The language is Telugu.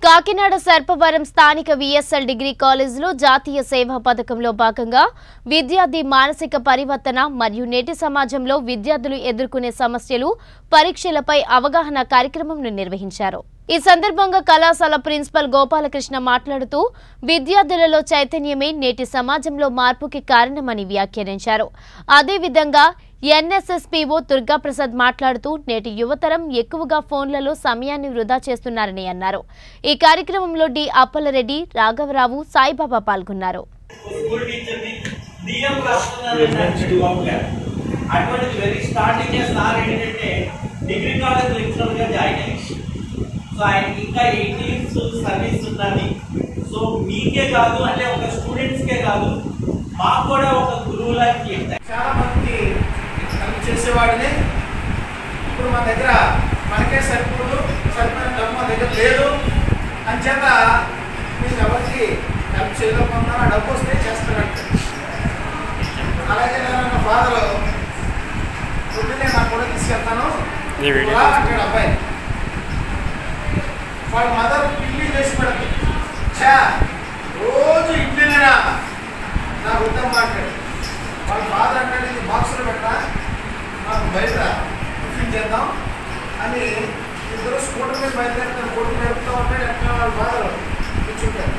కాకినాడ సర్పవరం స్థానిక విఎస్ఎల్ డిగ్రీ కాలేజీలో జాతీయ సేవా పథకంలో భాగంగా విద్యార్థి మానసిక పరివర్తన మరియు నేటి సమాజంలో విద్యార్థులు ఎదుర్కొనే సమస్యలు పరీక్షలపై అవగాహన కార్యక్రమంను నిర్వహించారు ఈ సందర్భంగా కళాశాల ప్రిన్సిపల్ గోపాలకృష్ణ మాట్లాడుతూ విద్యార్థులలో చైతన్యమే నేటి సమాజంలో మార్పుకి కారణమని వ్యాఖ్యానించారు అదేవిధంగా ఎన్ఎస్ఎస్పీఓ దుర్గాప్రసాద్ మాట్లాడుతూ నేటి యువతరం ఎక్కువగా ఫోన్లలో సమయాన్ని వృధా చేస్తున్నారని అన్నారు ఈ కార్యక్రమంలో డి అప్పలరెడ్డి రాఘవరావు సాయిబాబా పాల్గొన్నారు స్కూల్ టీచర్ని డిఎం రాస్తున్నారంటే బాబు గారు అటువంటిది వెరీ స్టార్టింగ్ సార్ ఏంటంటే డిగ్రీ కాలేజ్ లెక్చరర్ గా జాయిన్ అయ్యి సో ఆయనకి ఇంకా ఎయిట్ ఇయర్స్ సర్వీస్ ఉన్నది సో మీకే కాదు అంటే ఒక స్టూడెంట్స్ కే కాదు మాకు కూడా ఒక గురువులకి చాలా మందికి హెల్ప్ చేసేవాడిని ఇప్పుడు మన దగ్గర మనకే సరిపోదు సరిపోయిన డబ్బు మన దగ్గర లేదు అంచేత మీకు ఎవరికి హెల్ప్ చేయలేకుండా ఆ డబ్బు వస్తే చేస్తారంట అలాగే నేను నా ఫాదర్ పొద్దున్నే నాకు కూడా తీసుకెళ్తాను ఈ వీడియో రా అంటాడు అబ్బాయి వాళ్ళ మదర్ ఇడ్లీ చేసి పెడతాడు చా రోజు ఇడ్లీనేనా నా వృద్ధం మాట్లాడు వాళ్ళ ఫాదర్ అంటాడు ఇది బాక్సులు పెట్టా నాకు బయట టిఫిన్ చేద్దాం అని ఇద్దరు స్కూటర్ మీద బయలుదేరుతారు కొడుకు నడుపుతూ ఉంటాడు ఎక్కడ వాళ్ళ ఫాదర్ కూర్చుంటారు